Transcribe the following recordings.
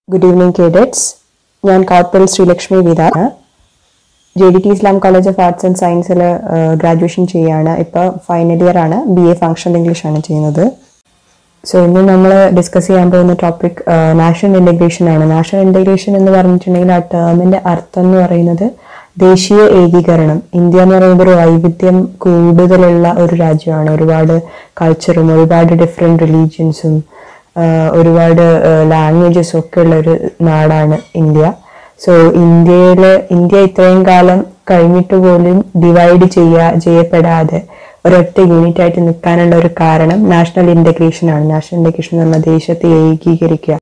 Good evening cadets ഞാൻ corporal Sreelakshmi വിതാണ് J D T Islam college of arts and സയൻസിൽ graduation ചെയ്യുകയാണ് ഇപ്പോൾ ഫൈനൽ ഇയർ ആണ് ബി എ ഫങ്ഷണൽ ഇംഗ്ലീഷ് ആണ് ചെയ്യുന്നത് സോ ഇന്ന് നമ്മൾ ഡിസ്കസ് ചെയ്യാൻ പോകുന്ന ടോപ്പിക് നാഷണൽ ഇൻ്റഗ്രേഷൻ ആണ് നാഷണൽ ഇൻ്റഗ്രേഷൻ എന്ന് പറഞ്ഞിട്ടുണ്ടെങ്കിൽ ആ ടേമിന്റെ അർത്ഥം എന്ന് പറയുന്നത് ദേശീയ ഏകീകരണം ഇന്ത്യ എന്ന് പറയുന്നത് ഒരു വൈവിധ്യം കൂടുതലുള്ള ഒരു രാജ്യമാണ് ഒരുപാട് കൾച്ചറും ഒരുപാട് ഡിഫറെൻറ്റ് റിലീജിയൻസും ഒരുപാട് ലാംഗ്വേജസും ഒക്കെ ഉള്ള ഒരു നാടാണ് ഇന്ത്യ സോ ഇന്ത്യയിൽ ഇന്ത്യ ഇത്രയും കാലം കഴിഞ്ഞിട്ട് പോലും ഡിവൈഡ് ചെയ്യാ ചെയ്യപ്പെടാതെ ഒരൊറ്റ യൂണിറ്റ് ആയിട്ട് നിൽക്കാനുള്ള ഒരു കാരണം നാഷണൽ ഇന്റഗ്രേഷൻ ആണ് നാഷണൽ ഇന്റഗ്രേഷൻ എന്ന് പറഞ്ഞാൽ ദേശത്തെ ഏകീകരിക്കുക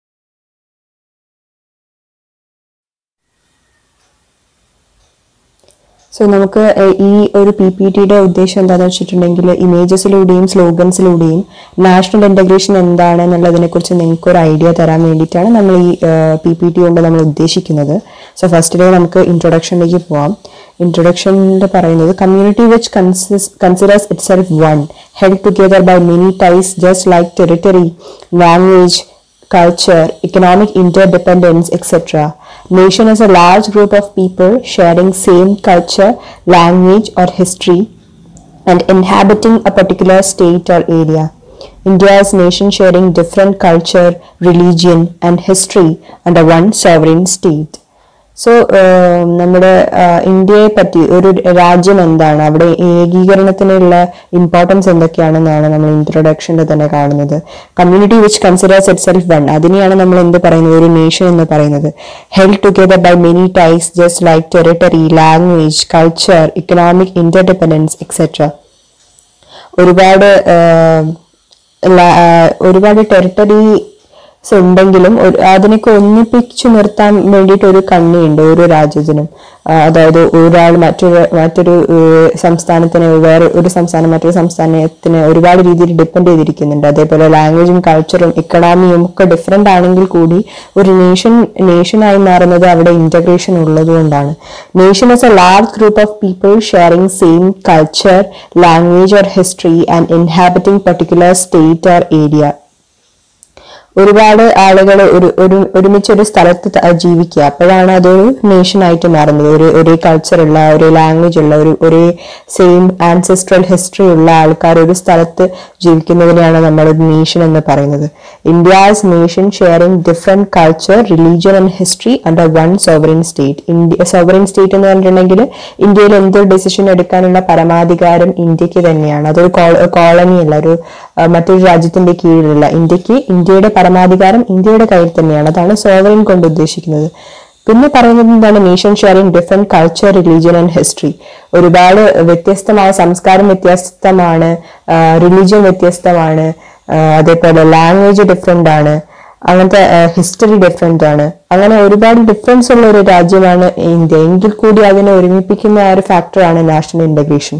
സോ നമുക്ക് ഏഹ്, ഈ ഒരു പി പി ടിയുടെ ഉദ്ദേശം എന്താണെന്ന് വെച്ചിട്ടുണ്ടെങ്കിൽ ഇമേജസിലൂടെയും സ്ലോഗൻസിലൂടെയും നാഷണൽ ഇന്റഗ്രേഷൻ എന്താണ് എന്നുള്ളതിനെ കുറിച്ച് നിങ്ങൾക്ക് ഒരു ഐഡിയ തരാൻ വേണ്ടിയിട്ടാണ് നമ്മൾ ഈ പി പി ടി കൊണ്ട് നമ്മൾ ഉദ്ദേശിക്കുന്നത് സോ ഫസ്റ്റിലെ നമുക്ക് ഇൻട്രൊഡക്ഷനിലേക്ക് പോവാം ഇൻട്രൊഡക്ഷനിൽ പറയുന്നത് community which considers itself one held together by many ties just like territory language culture, economic interdependence, etc. Nation is a large group of people sharing same culture, language, or history and inhabiting a particular state or area. India is nation sharing different culture, religion, and history under one sovereign state. So നമ്മുടെ ആഹ്, ഇന്ത്യയെ പറ്റി ഒരു രാജ്യം എന്താണ് അവിടെ ഏകീകരണത്തിനുള്ള importance എന്തൊക്കെയാണെന്നാണ് നമ്മൾ ഇൻട്രൊഡക്ഷനിൽ തന്നെ കാണുന്നത് community which considers itself one അതിനെയാണ് നമ്മൾ എന്ത് പറയുന്നത് ഒരു നേഷൻ എന്ന് പറയുന്നത് held together by many ties just like territory language culture economic interdependence etcetera ഒരുപാട് ആഹ്, ല- ആഹ്, ഒരുപാട് ടെറിട്ടറീസ് ഉണ്ടെങ്കിലും ഒരു- അതിനൊക്കെ ഒന്നിപ്പിച്ചു നിർത്താൻ വേണ്ടിയിട്ട് ഒരു കണ്ണിയുണ്ട് ഓരോ രാജ്യത്തിനും ആഹ് അതായത് ഒരാൾ മറ്റൊരു മറ്റൊരു ഏഹ്, സംസ്ഥാനത്തിന് വേറെ ഒരു സംസ്ഥാനം മറ്റൊരു സംസ്ഥാനത്തിന് ഒരുപാട് രീതിയിൽ ഡിപ്പെൻഡ് ചെയ്തിരിക്കുന്നുണ്ട് അതേപോലെ ലാംഗ്വേജും കൾച്ചറും ഇക്കണോമിയും ഒക്കെ ഡിഫറെന്റ് ആണെങ്കിൽ കൂടി ഒരു നേഷൻ നേഷനായി മാറുന്നത് അവിടെ ഇന്റഗ്രേഷൻ ഉള്ളതുകൊണ്ടാണ് nation is a large group of people sharing same culture language or history and inhabiting particular state or area ഒരുപാട് ആളുകൾ ഒരു ഒരു ഒരുമിച്ച് ഒരു സ്ഥലത്ത് ത- ജീവിക്കുക അപ്പോഴാണ് അതൊരു നേഷൻ ആയിട്ട് മാറുന്നത് ഒരു ഒരേ കൾച്ചർ ഉള്ള ഒരേ ലാംഗ്വേജ് ഉള്ള ഒരു ഒരേ സെയിം ആൻസെസ്ട്രൽ ഹിസ്റ്ററി ഉള്ള ആൾക്കാർ ഒരു സ്ഥലത്ത് ജീവിക്കുന്നതിനെയാണ് നമ്മൾ ഒരു നേഷൻ എന്ന് പറയുന്നത് India's nation sharing different culture religion and history under one sovereign state India sovereign state എന്ന് പറഞ്ഞിട്ടുണ്ടെങ്കിൽ ഇന്ത്യയിൽ എന്തൊരു ഡെസിഷൻ എടുക്കാനുള്ള പരമാധികാരം ഇന്ത്യക്ക് തന്നെയാണ് അതൊരു കോളനി അല്ല ഒരു ആ, മറ്റൊരു രാജ്യത്തിന്റെ കീഴിലുള്ള ഇന്ത്യക്ക് ഇന്ത്യയുടെ പരമാധികാരം ഇന്ത്യയുടെ കയ്യിൽ തന്നെയാണ് അതാണ് സോവറിൻ കൊണ്ട് ഉദ്ദേശിക്കുന്നത് പിന്നെ പറയുന്നത് എന്താണ് nation sharing different culture religion and history ഒരുപാട് വ്യത്യസ്തമായ സംസ്കാരം വ്യത്യസ്തമാണ് റിലീജിയൻ വ്യത്യസ്തമാണ് ആ, അതേപോലെ ലാംഗ്വേജ് ഡിഫറെന്റ് ആണ് അങ്ങനത്തെ ഹിസ്റ്ററി ഡിഫറെന്റ് ആണ് അങ്ങനെ ഒരുപാട് ഡിഫറൻസ് ഉള്ള ഒരു രാജ്യമാണ് ഇന്ത്യ എങ്കിൽ കൂടി അതിനെ ഒരുമിപ്പിക്കുന്ന ആ ഒരു ഫാക്ടറാണ് നാഷണൽ ഇന്റഗ്രേഷൻ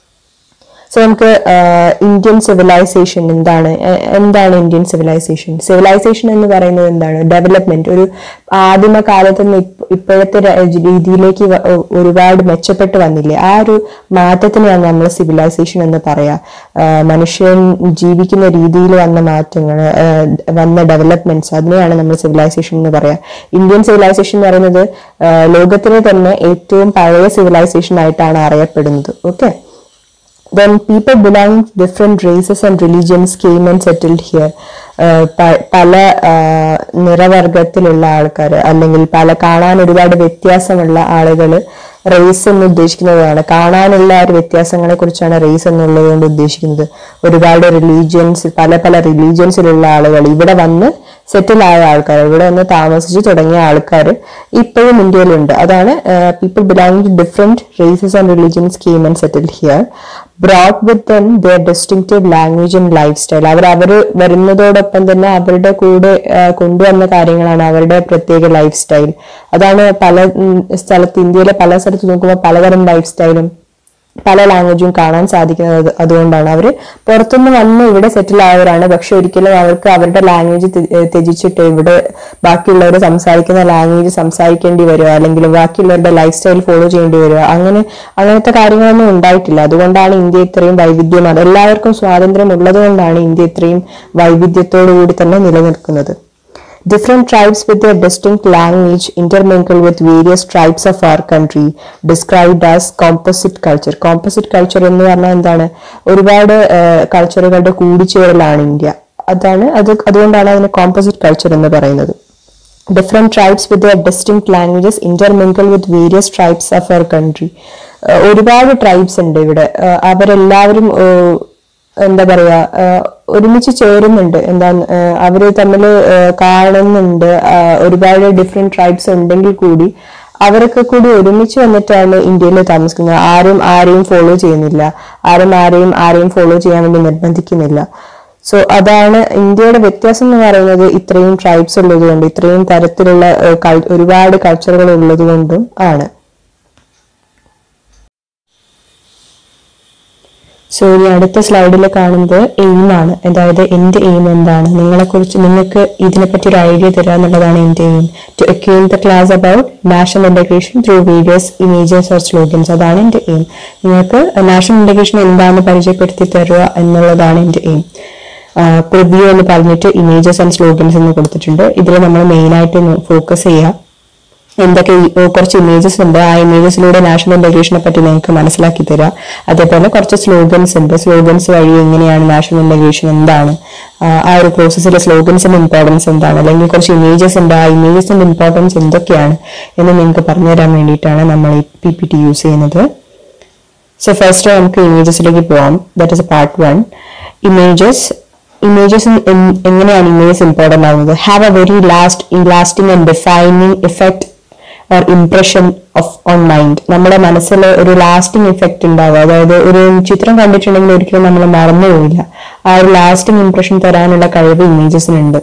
സോ നമുക്ക് ഇന്ത്യൻ സിവിലൈസേഷൻ എന്താണ് എ- എന്താണ് ഇന്ത്യൻ സിവിലൈസേഷൻ സിവിലൈസേഷൻ എന്ന് പറയുന്നത് എന്താണ് ഡെവലപ്മെന്റ് ഒരു ആദിമ കാലത്ത് നിന്ന് ഇപ്പ- ഇപ്പോഴത്തെ ര- രീതിയിലേക്ക് വ- ഒ- ഒരുപാട് മെച്ചപ്പെട്ട് വന്നില്ലേ ആ ഒരു മാറ്റത്തിനെയാണ് നമ്മൾ സിവിലൈസേഷൻ എന്ന് പറയാ ആ, മനുഷ്യൻ ജീവിക്കുന്ന രീതിയിൽ വന്ന മാറ്റങ്ങൾ ആ, വന്ന ഡെവലപ്മെന്റ്സ് അതിനെയാണ് നമ്മൾ സിവിലൈസേഷൻ എന്ന് പറയാ ഇന്ത്യൻ സിവിലൈസേഷൻ എന്ന് പറയുന്നത് ആ, ലോകത്തിലെ തന്നെ ഏറ്റവും പഴയ സിവിലൈസേഷൻ ആയിട്ടാണ് അറിയപ്പെടുന്നത് okay then people belonging to different races and religions came and settled here ആഹ് പ- പല ആഹ് നിറവർഗത്തിലുള്ള ആൾക്കാർ അല്ലെങ്കിൽ പല കാണാൻ ഒരുപാട് വ്യത്യാസമുള്ള ആളുകൾ റേസ് എന്ന് ഉദ്ദേശിക്കുന്നതാണ് കാണാനുള്ള ആ ഒരു വ്യത്യാസങ്ങളെ കുറിച്ചാണ് റേസ് എന്നുള്ളത് കൊണ്ട് ഉദ്ദേശിക്കുന്നത് ഒരുപാട് റിലീജിയൻസ് പല പല റിലീജിയൻസിലുള്ള ആളുകൾ ഇവിടെ വന്ന് സെറ്റിൽ ആയ ആൾക്കാർ ഇവിടെ വന്ന് താമസിച്ച് തുടങ്ങിയ ആൾക്കാർ ഇപ്പോഴും ഇന്ത്യയിലുണ്ട് അതാണ് people belonging to different races and religions came and settle here brought with them their distinctive language and lifestyle അവർ അവർ വരുന്നതോടൊപ്പം തന്നെ അവരുടെ കൂടെ ആ, കൊണ്ടുവന്ന കാര്യങ്ങളാണ് അവരുടെ പ്രത്യേക ലൈഫ് സ്റ്റൈൽ അതാണ് പല ഉം, സ്ഥലത്ത് ഇന്ത്യയിലെ പല സ്ഥലത്ത് നോക്കുമ്പോൾ പലതരം ലൈഫ് സ്റ്റൈലും പല ലാംഗ്വേജും കാണാൻ സാധിക്കുന്നത് അത് അതുകൊണ്ടാണ് അവർ പുറത്തുനിന്ന് വന്ന് ഇവിടെ സെറ്റിൽ ആയവരാണ് പക്ഷെ ഒരിക്കലും അവർക്ക് അവരുടെ ലാംഗ്വേജ് ത്യജിച്ചിട്ട് ഇവിടെ ബാക്കിയുള്ളവർ സംസാരിക്കുന്ന ലാംഗ്വേജ് സംസാരിക്കേണ്ടി വരുമോ അല്ലെങ്കിൽ ബാക്കിയുള്ളവരുടെ ലൈഫ് സ്റ്റൈൽ ഫോളോ ചെയ്യേണ്ടി വരുമോ അങ്ങനെ അങ്ങനത്തെ കാര്യങ്ങളൊന്നും ഉണ്ടായിട്ടില്ല അതുകൊണ്ടാണ് ഇന്ത്യ ഇത്രയും വൈവിധ്യമാണ് എല്ലാവർക്കും സ്വാതന്ത്ര്യം ഉള്ളത് കൊണ്ടാണ് ഇന്ത്യ ഇത്രയും വൈവിധ്യത്തോടു കൂടി തന്നെ നിലനിൽക്കുന്നത് Different tribes with their distinct language intermingle with various tribes of our country, described as composite culture. Composite culture എന്ന് പറഞ്ഞാൽ എന്താണ് ഒരുപാട് കൾച്ചറുകളുടെ കൂടിച്ചേരലാണ് ഇന്ത്യ അതാണ് അത് അതുകൊണ്ടാണ് അതിന് കോമ്പോസിറ്റ് കൾച്ചർ എന്ന് പറയുന്നത് different tribes with their distinct languages intermingle with various tribes of our country ഒരുപാട് ട്രൈബ്സ് ഉണ്ട് ഇവിടെ ഏഹ് അവരെല്ലാവരും ഏഹ് എന്താ പറയാ ഏഹ് ഒരുമിച്ച് ചേരുന്നുണ്ട് എന്താ ഏഹ് അവര് തമ്മിൽ കാണുന്നുണ്ട് ആഹ് ഒരുപാട് ഡിഫറെന്റ് ട്രൈബ്സ് ഉണ്ടെങ്കിൽ കൂടി അവരൊക്കെ കൂടി ഒരുമിച്ച് വന്നിട്ടാണ് ഇന്ത്യയിൽ താമസിക്കുന്നത് ആരും ആരെയും ഫോളോ ചെയ്യുന്നില്ല ആരും ആരെയും ആരെയും ഫോളോ ചെയ്യാൻ വേണ്ടി നിർബന്ധിക്കുന്നില്ല സോ അതാണ് ഇന്ത്യയുടെ വ്യത്യാസം എന്ന് പറയുന്നത് ഇത്രയും ട്രൈബ്സ് ഉള്ളത് കൊണ്ട് ഇത്രയും തരത്തിലുള്ള ഏഹ്, കൾ- ഒരുപാട് കൾച്ചറുകൾ ഉള്ളത് കൊണ്ടും ആണ് സോ ഇനി അടുത്ത സ്ലൈഡിൽ കാണുന്നത് എയിം ആണ് അതായത് എന്റെ എയിം എന്താണ് നിങ്ങളെ കുറിച്ച് നിങ്ങൾക്ക് ഇതിനെപ്പറ്റി ഒരു ഐഡിയ തരിക എന്നുള്ളതാണ് എന്റെ aim to acquaint the class about national integration through videos images or slogans അതാണ് എന്റെ എയിം നിങ്ങൾക്ക് നാഷണൽ ഇന്റഗ്രേഷൻ എന്താണെന്ന് പരിചയപ്പെടുത്തി തരിക എന്നുള്ളതാണ് എന്റെ എയിം പ്രിവ്യൂ എന്ന് പറഞ്ഞിട്ട് ഇമേജസ് ആൻഡ് സ്ലോഗൻസ് എന്ന് കൊടുത്തിട്ടുണ്ട് ഇതിൽ നമ്മൾ മെയിൻ ആയിട്ട് ഫോക്കസ് ചെയ്യുക എന്തൊക്കെ ഈ- ഏർ കുറച്ച് ഇമേജസ് ഉണ്ട് ആ ഇമേജസിലൂടെ നാഷണൽ ഇന്റഗ്രേഷനെ പറ്റി നിങ്ങൾക്ക് മനസ്സിലാക്കി തരാം അതേപോലെ കുറച്ച് സ്ലോഗൻസ് ഉണ്ട് സ്ലോഗൻസ് വഴി എങ്ങനെയാണ് നാഷണൽ ഇന്റഗ്രേഷൻ എന്താണ് ആ, ആ ഒരു പ്രോസസ്സിലെ സ്ലോഗൻസിന്റെ ഇമ്പോർട്ടൻസ് എന്താണ് അല്ലെങ്കിൽ കുറച്ച് ഇമേജസ് ഉണ്ട് ആ ഇമേജസിന്റെ ഇമ്പോർട്ടൻസ് എന്തൊക്കെയാണ് എന്ന് നിങ്ങൾക്ക് പറഞ്ഞു തരാൻ വേണ്ടിയിട്ടാണ് നമ്മൾ ഈ പി പി ടി യൂസ് ചെയ്യുന്നത് സോ ഫസ്റ്റ് നമുക്ക് ഇമേജസിലേക്ക് പോവാം that is part one images images എങ്ങനെയാണ് ഇമേജസ് ഇമ്പോർട്ടൻ്റ് ആവുന്നത് have a very last lasting and defining effect or impression of on mind നമ്മുടെ മനസ്സിൽ ഒരു ലാസ്റ്റിംഗ് ഇഫക്റ്റ് ഉണ്ടാവുക അതായത് ഒരു ചിത്രം കണ്ടിട്ടുണ്ടെങ്കിൽ ഒരിക്കലും നമ്മൾ മറന്നു പോവില്ല ആ ഒരു ലാസ്റ്റിംഗ് ഇംപ്രഷൻ തരാനുള്ള കഴിവ് ഇമേജസിനുണ്ട്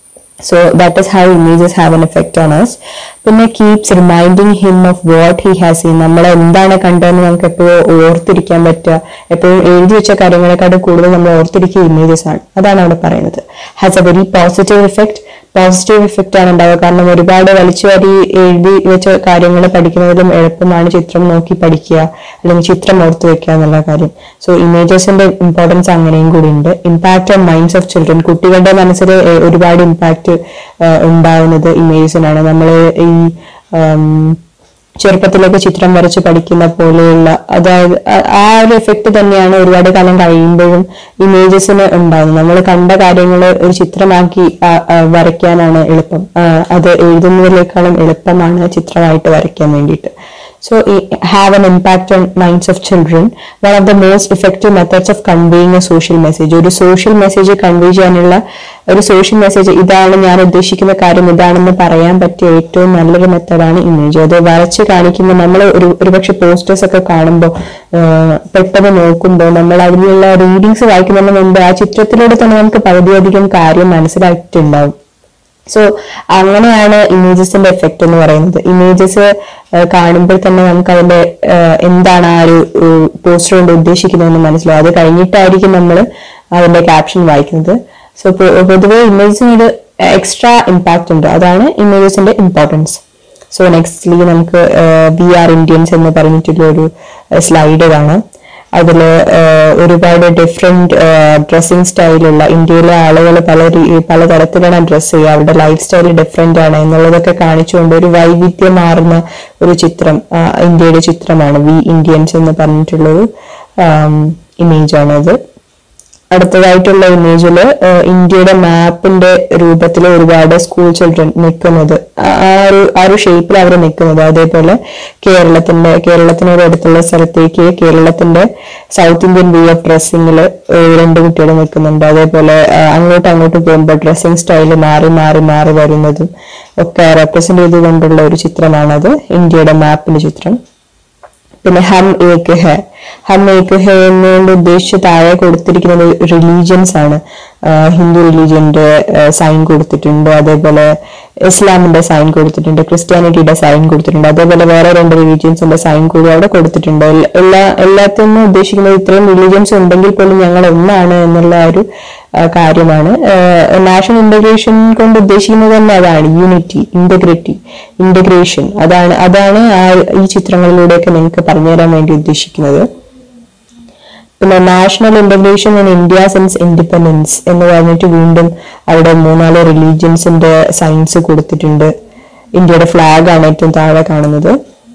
so that is how images have an effect on us പിന്നെ keeps reminding him of what he has seen നമ്മൾ എന്താണ് കണ്ടതെന്ന് നമുക്ക് എപ്പോഴും ഓർത്തിരിക്കാൻ പറ്റുക എപ്പോഴും എഴുതി വെച്ച കാര്യങ്ങളെക്കാളും കൂടുതൽ നമ്മൾ ഓർത്തിരിക്കുക ഇമേജസ് ആണ് അതാണ് അവിടെ പറയുന്നത് has a very positive effect positive effect ആണ് ഉണ്ടാവുക കാരണം ഒരുപാട് വലിച്ചു വാരി എഴുതി വെച്ച കാര്യങ്ങൾ പഠിക്കുന്നതിലും എളുപ്പമാണ് ചിത്രം നോക്കി പഠിക്കുക അല്ലെങ്കിൽ ചിത്രം ഓർത്ത് വെക്കുക എന്നുള്ള കാര്യം സോ ഇമേജസിന്റെ ഇമ്പോർട്ടൻസ് അങ്ങനെയും കൂടി ഉണ്ട് impact on minds of children കുട്ടികളുടെ മനസ്സിൽ ഏഹ്, ഒരുപാട് ഇമ്പാക്ട് ഉണ്ടാവുന്നത് ഇമേജസിനാണ് നമ്മൾ ഈ ഉം, ചെറുപ്പത്തിലൊക്കെ ചിത്രം വരച്ച് പഠിക്കുന്ന പോലെയുള്ള അതായത് ആ- ആ ഒരു എഫക്റ്റ് തന്നെയാണ് ഒരുപാട് കാലം കഴിയുമ്പോഴും ഇമേജസിന് ഉണ്ടാകുന്നത് നമ്മൾ കണ്ട കാര്യങ്ങൾ ഒരു ചിത്രമാക്കി ആ, ആ, വരയ്ക്കാനാണ് എളുപ്പം ആ, അത് എഴുതുന്നതിനേക്കാളും എളുപ്പമാണ് ചിത്രമായിട്ട് വരയ്ക്കാൻ വേണ്ടിയിട്ട് So, it have an impact on minds of children. One of the most effective methods of conveying a social message. ഒരു സോഷ്യൽ മെസ്സേജ് കൺവേ ചെയ്യാനുള്ള ഒരു സോഷ്യൽ മെസ്സേജ് ഇതാണ് ഞാൻ ഉദ്ദേശിക്കുന്ന കാര്യം ഇതാണെന്ന് പറയാൻ പറ്റിയ ഏറ്റവും നല്ലൊരു മെത്തഡാണ് ഇമേജ് അത് വരച്ച് കാണിക്കുമ്പോൾ നമ്മൾ ഒരു ഒരുപക്ഷെ പോസ്റ്റേഴ്സ് ഒക്കെ കാണുമ്പോൾ പെട്ടെന്ന് നോക്കുമ്പോൾ നമ്മൾ അതിലുള്ള റീഡിങ്സ് വായിക്കുന്നതിന് മുമ്പ് ആ ചിത്രത്തിലൂടെ തന്നെ നമുക്ക് പകുതിയധികം കാര്യം മനസ്സിലായിട്ടുണ്ടാവും സോ അങ്ങനെയാണ് ഇമേജസിന്റെ എഫക്റ്റ് എന്ന് പറയുന്നത് ഇമേജസ് കാണുമ്പോൾ തന്നെ നമുക്ക് അതിന്റെ ഏഹ്, എന്താണ് ആ ഒരു പോസ്റ്റർ കൊണ്ട് ഉദ്ദേശിക്കുന്നതെന്ന് മനസ്സിലാവും അത് കഴിഞ്ഞിട്ടായിരിക്കും നമ്മൾ അതിന്റെ ക്യാപ്ഷൻ വായിക്കുന്നത് സോ പൊതുവെ ഇമേജസിന് ഒരു എക്സ്ട്രാ ഇമ്പാക്റ്റ് ഉണ്ട് അതാണ് ഇമേജസിന്റെ ഇമ്പോർട്ടൻസ് സോ നെക്സ്റ്റ്ലി നമുക്ക് വി ആർ ഇന്ത്യൻസ് എന്ന് പറഞ്ഞിട്ടുള്ള ഒരു സ്ലൈഡ് കാണാം അതിൽ ഒരുപാട് ഡിഫറെന്റ് ഡ്രസ്സിങ് സ്റ്റൈലുള്ള ഇന്ത്യയിലെ ആളുകൾ പല രീ- പല തരത്തിലാണ് ഡ്രസ്സ് ചെയ്യുക അവരുടെ ലൈഫ് സ്റ്റൈൽ ഡിഫറെന്റ് ആണ് എന്നുള്ളതൊക്കെ കാണിച്ചുകൊണ്ട് ഒരു വൈവിധ്യമാർന്ന ഒരു ചിത്രം ആ, ഇന്ത്യയുടെ ചിത്രമാണ് വി ഇന്ത്യൻസ് എന്ന് പറഞ്ഞിട്ടുള്ളൊരു ഇമേജ് ആണ് അത് അടുത്തതായിട്ടുള്ള ഇമേജില് ഇന്ത്യയുടെ മാപ്പിന്റെ രൂപത്തിൽ ഒരുപാട് സ്കൂൾ ചിൽഡ്രൻ നിൽക്കുന്നത് ആ ആ ഒരു ആ ഒരു ഷേപ്പിൽ അവർ നിൽക്കുന്നത് അതേപോലെ കേരളത്തിന്റെ കേരളത്തിനോട് അടുത്തുള്ള സ്ഥലത്തേക്ക് കേരളത്തിന്റെ സൗത്ത് ഇന്ത്യൻ വ്യൂ ഓഫ് ഡ്രസ്സിങ്ങിൽ രണ്ട് കുട്ടികൾ നിൽക്കുന്നുണ്ട് അതേപോലെ ആ, അങ്ങോട്ടും അങ്ങോട്ടും പോകുമ്പോൾ ഡ്രസ്സിങ് സ്റ്റൈല് മാറി മാറി മാറി വരുന്നതും ഒക്കെ റെപ്രസെന്റ് ചെയ്തുകൊണ്ടുള്ള ഒരു ചിത്രമാണത് ഇന്ത്യയുടെ മാപ്പിന്റെ ചിത്രം പിന്നെ ഹം ഏക് ഹെ ഹം ഏക് ഹെ എന്നുകൊണ്ട് ഉദ്ദേശിച്ച് താഴെ കൊടുത്തിരിക്കുന്നത് റിലീജിയൻസ് ആണ് ആഹ് ഹിന്ദു റിലീജിയന്റെ സൈൻ കൊടുത്തിട്ടുണ്ട് അതേപോലെ ഇസ്ലാമിന്റെ സൈൻ കൊടുത്തിട്ടുണ്ട് ക്രിസ്ത്യാനിറ്റിയുടെ സൈൻ കൊടുത്തിട്ടുണ്ട് അതേപോലെ വേറെ രണ്ട് റിലീജിയൻസിന്റെ സൈൻ കൂടി അവിടെ കൊടുത്തിട്ടുണ്ട് എല്ല- എല്ലാ എല്ലാത്തിനും ഉദ്ദേശിക്കുന്നത് ഇത്രയും റിലീജിയൻസ് ഉണ്ടെങ്കിൽ പോലും ഞങ്ങൾ ഒന്നാണ് എന്നുള്ള ആ ഒരു ആ, കാര്യമാണ് നാഷണൽ ഇന്റഗ്രേഷൻ കൊണ്ട് ഉദ്ദേശിക്കുന്നത് തന്നെ അതാണ് യൂണിറ്റി ഇന്റഗ്രിറ്റി ഇന്റഗ്രേഷൻ അതാണ് അതാണ് ആ ഈ ചിത്രങ്ങളിലൂടെയൊക്കെ നിങ്ങൾക്ക് പറഞ്ഞുതരാൻ വേണ്ടി ഉദ്ദേശിക്കുന്നത് പിന്നെ national integration in India since independence എന്ന് പറഞ്ഞിട്ട് വീണ്ടും അവിടെ മൂന്നാല് റിലീജിയൻസിന്റെ സയൻസ് കൊടുത്തിട്ടുണ്ട് ഇന്ത്യയുടെ ഫ്ലാഗ് ആണ് ഏറ്റവും താഴെ കാണുന്നത്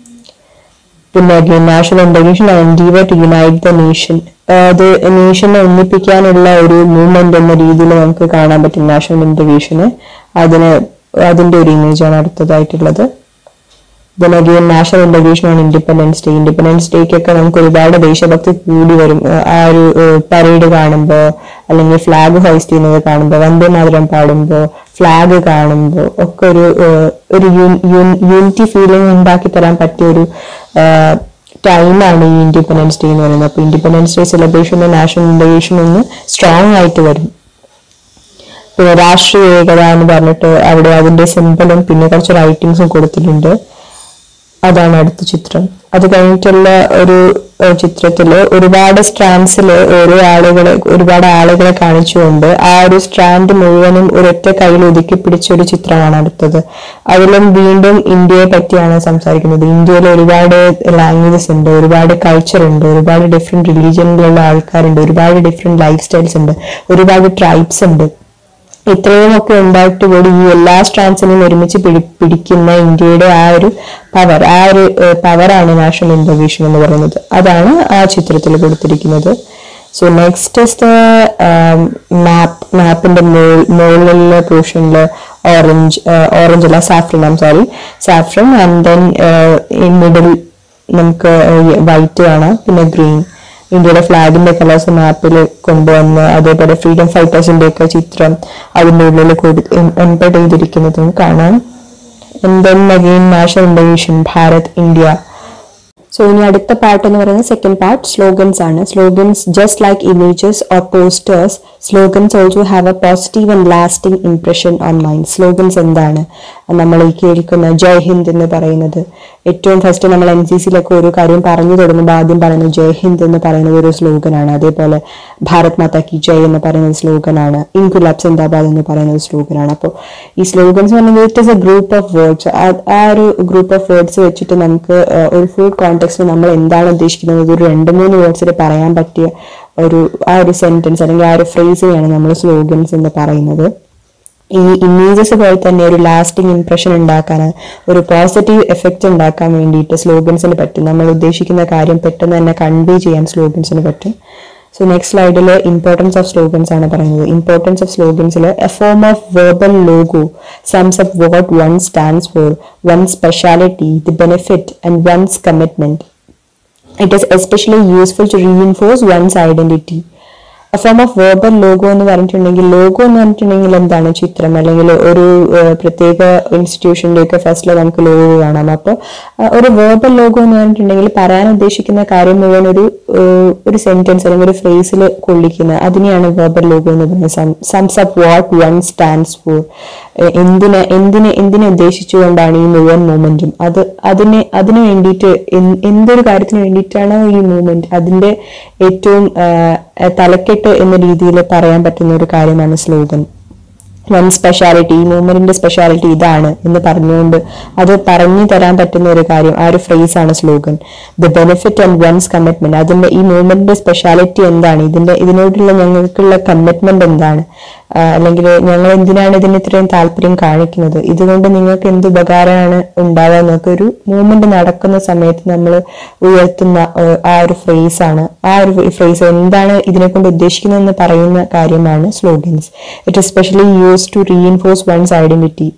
പിന്നെ again national integration endeavour to unite the nation അത് നേഷനെ ഒന്നിപ്പിക്കാനുള്ള ഒരു മൂവ്മെന്റ് എന്ന രീതിയിൽ നമുക്ക് കാണാൻ പറ്റും നാഷണൽ ഇന്റഗ്രേഷന് അതിന് അതിന്റെ ഒരു ഇമേജ് ആണ് അടുത്തതായിട്ടുള്ളത് then again national integration on Independence Day independence ഡേക്കൊക്കെ നമുക്ക് ഒരുപാട് ദേശഭക്തി കൂടി വരും ഏഹ് ആ ഒരു പരേഡ് കാണുമ്പോൾ അല്ലെങ്കിൽ ഫ്ലാഗ് ഹോസ്റ്റ് ചെയ്യുന്നത് കാണുമ്പോൾ വന്ദേ മാതരം പാടുമ്പോൾ ഫ്ലാഗ് കാണുമ്പോൾ ഒക്കെ ഒരു ഏഹ് ഒരു യൂണിറ്റി ഫീലിംഗ് ഉണ്ടാക്കി തരാൻ പറ്റിയ ഒരു ടൈമാണ് ഈ ഇൻഡിപെൻഡൻസ് ഡേ എന്ന് പറയുന്നത് അപ്പൊ Independence Day celebration national integration ഒന്ന് സ്ട്രോങ് ആയിട്ട് വരും പിന്നെ രാഷ്ട്രീയ ഏകത എന്ന് പറഞ്ഞിട്ട് അവിടെ അതിന്റെ സിമ്പിളും പിന്നെ കുറച്ച് റൈറ്റിങ്സും കൊടുത്തിട്ടുണ്ട് അതാണ് അടുത്ത ചിത്രം അത് കഴിഞ്ഞിട്ടുള്ള ഒരു ഏഹ്, ചിത്രത്തില് ഒരുപാട് സ്ട്രാൻഡ്സിൽ ഓരോ ആളുകളെ ഒരുപാട് ആളുകളെ കാണിച്ചുകൊണ്ട് ആ ഒരു സ്ട്രാൻഡ് മുഴുവനും ഒരൊറ്റ കയ്യിൽ ഒതുക്കി പിടിച്ച ഒരു ചിത്രമാണ് അടുത്തത് അതിലും വീണ്ടും ഇന്ത്യയെ പറ്റിയാണ് സംസാരിക്കുന്നത് ഇന്ത്യയിൽ ഒരുപാട് ലാംഗ്വേജസ് ഉണ്ട് ഒരുപാട് കൾച്ചർ ഉണ്ട് ഒരുപാട് ഡിഫറെന്റ് റിലീജിയനിലുള്ള ആൾക്കാരുണ്ട് ഒരുപാട് ഡിഫറെന്റ് ലൈഫ് സ്റ്റൈൽസ് ഉണ്ട് ഒരുപാട് ട്രൈബ്സ് ഉണ്ട് ഇത്രയും ഒക്കെ ഉണ്ടായിട്ട് കൂടി ഈ എല്ലാ സ്ട്രാൻസിനെയും ഒരുമിച്ച് പിടി പിടിക്കുന്ന ഇന്ത്യയുടെ ആ ഒരു പവർ ആ ഒരു പവറാണ് നാഷണൽ ഇന്റർവേഷൻ എന്ന് പറയുന്നത് അതാണ് ആ ചിത്രത്തിൽ കൊടുത്തിരിക്കുന്നത് so next is the map മാപ്പിന്റെ മുകളിലുള്ള പോർഷനിൽ ഓറഞ്ച് ഓറഞ്ച് അല്ല saffron I'm sorry saffron and then middle നമുക്ക് വൈറ്റ് കാണാം പിന്നെ ഗ്രീൻ ഇന്ത്യയുടെ ഫ്ലാഗിന്റെ കളേഴ്സ് മാപ്പിൽ കൊണ്ടുവന്ന് അതേപോലെ ഫ്രീഡം ഫൈറ്റേഴ്സിന്റെ ഒക്കെ ചിത്രം അതിന്റെ ഉള്ളിൽ എംപെഡ് ചെയ്തിരിക്കുന്നതും കാണാം And then again national integration Bharat India so ഇനി അടുത്ത പാർട്ട് എന്ന് പറയുന്നത് സെക്കൻഡ് പാർട്ട് സ്ലോഗൻസ് ആണ് slogans just like images or posters slogans also have a positive and lasting impression on mind slogans എന്താണ് നമ്മൾ ഈ കേൾക്കുന്ന ജയ് ഹിന്ദ് എന്ന് പറയുന്നത് ഏറ്റവും ഫസ്റ്റ് നമ്മൾ എൻ സി സിയിലൊക്കെ ഒരു കാര്യം പറഞ്ഞു തുടങ്ങുമ്പോൾ ആദ്യം പറയുന്നത് ജയ് ഹിന്ദ് എന്ന് പറയുന്നത് ഒരു സ്ലോഗനാണ് അതേപോലെ ഭാരത് മാതാ കി ജയ് എന്ന് പറയുന്നത് സ്ലോഗനാണ് ഇൻകുലാബ് സിന്ദാബാദ് എന്ന് പറയുന്നത് സ്ലോഗനാണ് അപ്പോൾ ഈ സ്ലോഗൻസ് പറയുന്നത് it is a group of words ആ ഒരു ഗ്രൂപ്പ് ഓഫ് വേർഡ്സ് വെച്ചിട്ട് നമുക്ക് ആ, ഒരു ഫുൾ കോണ്ടെക്സ്റ്റിൽ നമ്മൾ എന്താണ് ഉദ്ദേശിക്കുന്നത് ഒരു രണ്ട് മൂന്ന് വേർഡ്സിൽ പറയാൻ പറ്റിയ ഒരു ആ ഒരു സെന്റൻസ് അല്ലെങ്കിൽ ആ ഒരു ഫ്രേസിനെയാണ് നമ്മൾ സ്ലോഗൻസ് എന്ന് പറയുന്നത് ഈ ഇമേജസ് പോലെ തന്നെ ഒരു ലാസ്റ്റിംഗ് ഇംപ്രഷൻ ഉണ്ടാക്കാൻ ഒരു പോസിറ്റീവ് എഫക്റ്റ് ഉണ്ടാക്കാൻ വേണ്ടിയിട്ട് സ്ലോഗൻസിന് പറ്റും നമ്മൾ ഉദ്ദേശിക്കുന്ന കാര്യം പെട്ടെന്ന് തന്നെ കൺവേ ചെയ്യാൻ സ്ലോഗൻസിന് പറ്റും സോ നെക്സ്റ്റ് സ്ലൈഡിൽ ഇമ്പോർട്ടൻസ് ഓഫ് സ്ലോഗൻസ് ആണ് പറയുന്നത് ഇമ്പോർട്ടൻസ് ഓഫ് സ്ലോഗൻസിൽ a form of verbal logo sums up what one stands for one speciality the benefit and one's commitment it is especially useful to reinforce one's identity. A form of verbal logo എന്ന് പറഞ്ഞിട്ടുണ്ടെങ്കിൽ logo എന്ന് പറഞ്ഞിട്ടുണ്ടെങ്കിൽ എന്താണ് ചിത്രം അല്ലെങ്കിൽ ഒരു ഏഹ്, പ്രത്യേക ഇൻസ്റ്റിറ്റ്യൂഷൻ്റെ ഒക്കെ ഫസ്റ്റിൽ നമുക്ക് ലോഗോ കാണാം അപ്പോൾ ഒരു വേർബൽ ലോഗോ എന്ന് പറഞ്ഞിട്ടുണ്ടെങ്കിൽ പറയാൻ ഉദ്ദേശിക്കുന്ന കാര്യം മുഴുവൻ ഒരു ഏഹ്, ഒരു സെന്റൻസ് അല്ലെങ്കിൽ ഒരു ഫ്രേസിൽ കൊള്ളിക്കുന്ന അതിനെയാണ് വേർബൽ ലോഗോ എന്ന് പറയുന്നത് sums up what one stands for എന്തിന് എന്തിനെ എന്തിനെ ഉദ്ദേശിച്ചുകൊണ്ടാണ് ഈ മുഴുവൻ മൂവ്മെന്റും അത് അതിന് അതിന് വേണ്ടിയിട്ട് എന്ത് എന്തൊരു കാര്യത്തിന് വേണ്ടിയിട്ടാണോ ഈ മൂവ്മെന്റ് അതിന്റെ ഏറ്റവും ആ, തലക്കെട്ട് എന്ന രീതിയിൽ പറയാൻ പറ്റുന്ന ഒരു കാര്യമാണ് സ്ലോഗൻ വൺ സ്പെഷ്യാലിറ്റി ഈ മൂവ്മെന്റിന്റെ സ്പെഷ്യാലിറ്റി ഇതാണ് എന്ന് പറഞ്ഞുകൊണ്ട് അത് പറഞ്ഞു തരാൻ പറ്റുന്ന ഒരു കാര്യം ആ ഒരു ഫ്രേസ് ആണ് slogan the benefit and one's commitment അതിന്റെ ഈ മൂവ്മെന്റിന്റെ സ്പെഷ്യാലിറ്റി എന്താണ് ഇതിന്റെ ഇതിനോടുള്ള ഞങ്ങൾക്കുള്ള കമ്മിറ്റ്മെന്റ് എന്താണ് ആ, അല്ലെങ്കിൽ ഞങ്ങൾ എന്തിനാണ് ഇതിന് ഇത്രയും താല്പര്യം കാണിക്കുന്നത് ഇതുകൊണ്ട് നിങ്ങൾക്ക് എന്ത് ഉപകാരമാണ് ഉണ്ടാവുക എന്നൊക്കെ ഒരു മൂവ്മെന്റ് നടക്കുന്ന സമയത്ത് നമ്മൾ ഉയർത്തുന്ന ഏഹ്, ആ ഒരു ഫ്രേസ് ആണ് ആ ഒരു ഫ്രേസ് എന്താണ് ഇതിനെ കൊണ്ട് ഉദ്ദേശിക്കുന്നതെന്ന് പറയുന്ന കാര്യമാണ് slogans it especially use to reinforce one's identity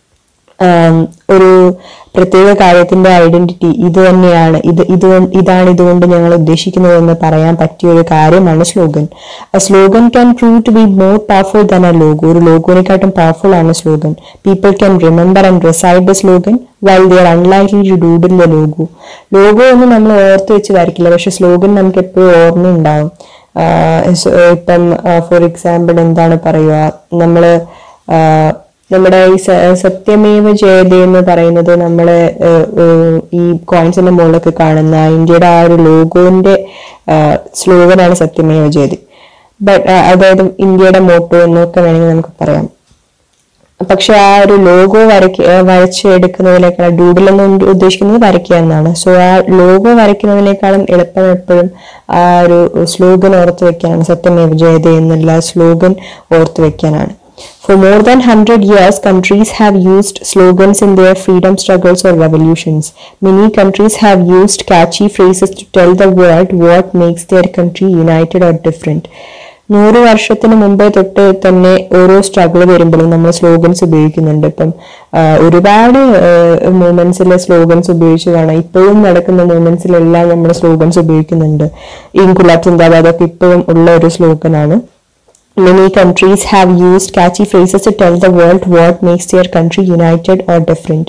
ഒരു പ്രത്യേക കാര്യത്തിന്റെ ഐഡന്റിറ്റി ഇത് തന്നെയാണ് ഇത് ഇത് കൊണ്ട്- ഇതാണ് ഇതുകൊണ്ട് ഞങ്ങൾ ഉദ്ദേശിക്കുന്നതെന്ന് പറയാൻ പറ്റിയ ഒരു കാര്യമാണ് slogan slogan can prove to be more powerful than a logo ഒരു ലോഗോനെക്കാട്ടും പവർഫുൾ ആണ് slogan people can remember and recite the slogan while they're unlikely to doodle the logo logo ഒന്നും നമ്മൾ ഓർത്ത് വെച്ച് വരയ്ക്കില്ല പക്ഷെ സ്ലോഗൻ നമുക്ക് എപ്പോഴും ഓർമ്മ ഉണ്ടാവും ആഹ് സ- ഇപ്പം ഫോർ എക്സാമ്പിൾ എന്താണ് പറയുക നമ്മള് ആഹ് നമ്മുടെ ഈ സ- സത്യമേവ ജയതേ എന്ന് പറയുന്നത് നമ്മള് ഏഹ്, ഏഹ്, ഈ കോയിൻസിന്റെ മുകളിലൊക്കെ കാണുന്ന ഇന്ത്യയുടെ ആ ഒരു ലോഗോന്റെ സ്ലോഗനാണ് സത്യമേവ ജയതേ ബട്ട് അതായത് ഇന്ത്യയുടെ മോട്ടോ എന്നൊക്കെ വേണമെങ്കിൽ നമുക്ക് പറയാം പക്ഷെ ആ ഒരു ലോഗോ വരയ്ക്ക ഏഹ് വരച്ചെടുക്കുന്നതിനേക്കാളും ഡൂഡിൽ എന്ന് ഉദ്ദേശിക്കുന്നത് വരയ്ക്കുക എന്നാണ് സോ ആ ലോഗോ വരയ്ക്കുന്നതിനേക്കാളും എളുപ്പം എപ്പോഴും ആ ഒരു സ്ലോഗൻ ഓർത്ത് വെക്കാനാണ് സത്യമേവ ജയതേ എന്നുള്ള സ്ലോഗൻ ഓർത്ത് വെക്കാനാണ് For more than 100 years, countries have used slogans in their freedom struggles or revolutions. Many countries have used catchy phrases to tell the world what makes their country united or different. നൂറ് വർഷത്തിന് മുമ്പേ തൊട്ട് തന്നെ ഓരോ struggle വരുമ്പോഴും നമ്മൾ slogans ഉപയോഗിക്കുന്നുണ്ട് ഇപ്പം ആ, ഒരുപാട് മൂമെന്റ്സിലെ സ്ലോഗൻസ് ഉപയോഗിച്ച് കാണാം ഇപ്പോഴും നടക്കുന്ന മൂമെന്റ്സിലെല്ലാം നമ്മൾ സ്ലോഗൻസ് ഉപയോഗിക്കുന്നുണ്ട് ഇൻകുലാബ് സിന്ദാബാദ് ഒക്കെ ഇപ്പോഴും ഉള്ള ഒരു സ്ലോഗനാണ് Many countries have used catchy phrases to tell the world what makes their country united or different.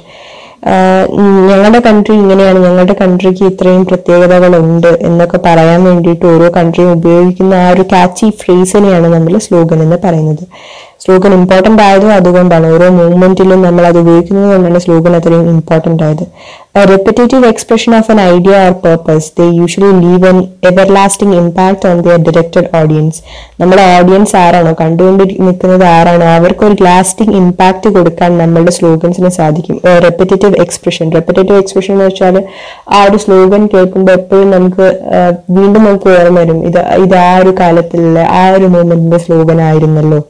ആഹ് ഉം ഞങ്ങളുടെ കൺട്രി ഇങ്ങനെയാണ് ഞങ്ങളുടെ കൺട്രിക്ക് ഇത്രയും പ്രത്യേകതകളുണ്ട് എന്നൊക്കെ പറയാൻ വേണ്ടിയിട്ട് ഓരോ കൺട്രിയും ഉപയോഗിക്കുന്ന ആ ഒരു കാച്ചി ഫ്രേസിനെയാണ് നമ്മൾ സ്ലോഗൻ എന്ന് പറയുന്നത് സ്ലോഗൻ ഇമ്പോർട്ടന്റ് ആയതും അതുകൊണ്ടാണ് ഓരോ മൂവ്മെന്റിലും നമ്മൾ അത് ഉപയോഗിക്കുന്നത് കൊണ്ടാണ് സ്ലോഗൻ അത്രയും ഇമ്പോർട്ടന്റ് ആയത് repetitive expression of an idea or purpose they usually leave an everlasting impact on their directed audience നമ്മുടെ ഓഡിയൻസ് ആരാണോ കണ്ടുകൊണ്ട് നിൽക്കുന്നത് ആരാണോ അവർക്ക് ഒരു ലാസ്റ്റിംഗ് ഇമ്പാക്ട് കൊടുക്കാൻ നമ്മളുടെ സ്ലോഗൻസിന് സാധിക്കും റെപ്പിറ്റേറ്റീവ് എക്സ്പ്രഷൻ റെപ്പിറ്റേറ്റീവ് എക്സ്പ്രഷൻ എന്ന് വെച്ചാൽ ആ ഒരു സ്ലോഗൻ കേൾക്കുമ്പോൾ എപ്പോഴും നമുക്ക് ആ, വീണ്ടും നമുക്ക് ഓർമ്മ വരും ഇത് ഇത് ആ ഒരു കാലത്തിലുള്ള ആ ഒരു മൂമെന്റിന്റെ സ്ലോഗൻ ആയിരുന്നല്ലോ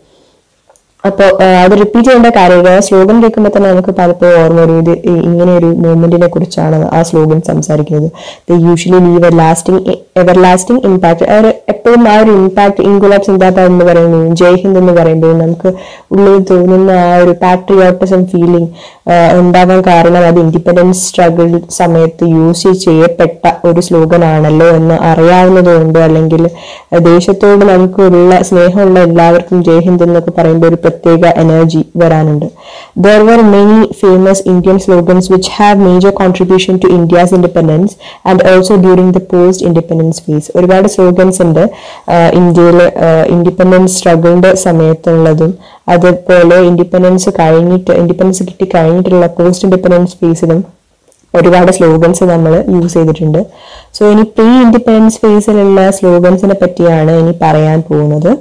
അപ്പോൾ അത് റിപ്പീറ്റ് ചെയ്യേണ്ട കാര്യമില്ല സ്ലോഗൻ കേൾക്കുമ്പോൾ തന്നെ നമുക്ക് പലപ്പോഴും ഓർമ്മ വരും ഇത് ഈ- ഇങ്ങനെ ഒരു മൂവ്മെന്റിനെ കുറിച്ചാണ് ആ സ്ലോഗൻ സംസാരിക്കുന്നത് they usually leave a lasting everlasting impact എപ്പോഴും ആ ഒരു ഇമ്പാക്ട് ഇൻകുലാബ് സിന്ദാബാദ് എന്ന് പറയുമ്പോഴും ജയ് ഹിന്ദ് എന്ന് പറയുമ്പോഴും നമുക്ക് ഉള്ളിൽ തോന്നുന്ന ആ ഒരു പാട്രിയോട്ടിസം ഫീലിംഗ് ഉണ്ടാവാൻ കാരണം അത് ഇൻഡിപെൻഡൻസ് സ്ട്രഗിൾ സമയത്ത് യൂസ് ചെയ്യപ്പെട്ട ഒരു സ്ലോഗൻ ആണല്ലോ എന്ന് അറിയാവുന്നതുകൊണ്ട് അല്ലെങ്കിൽ ദേശത്തോട് നമുക്കുള്ള സ്നേഹമുള്ള എല്ലാവർക്കും ജയ് ഹിന്ദ് എന്നൊക്കെ പറയുമ്പോൾ ഒരു പ്രത്യേക എനർജി വരാനുണ്ട് there were many famous Indian slogans which have major contribution to India's independence and also during the post independence phase ഒരുപാട് സ്ലോഗൻസ് ഉണ്ട് ഇന്ത്യയിലെ ഇൻഡിപെൻഡൻസ് സ്ട്രഗിളിന്റെ സമയത്തുള്ളതും അതുപോലെ ഇൻഡിപെൻഡൻസ് കഴിഞ്ഞിട്ട് ഇൻഡിപെൻഡൻസ് കിട്ടി കഴിഞ്ഞിട്ടുള്ള പോസ്റ്റ് ഇൻഡിപെൻഡൻസ് ഫേസിലും ഒരുപാട് സ്ലോഗൻസ് നമ്മൾ യൂസ് ചെയ്തിട്ടുണ്ട് സോ ഇനി പ്രീ ഇൻഡിപെൻഡൻസ് ഫേസിലുള്ള സ്ലോഗൻസിനെ പറ്റിയാണ് ഇനി പറയാൻ പോകുന്നത്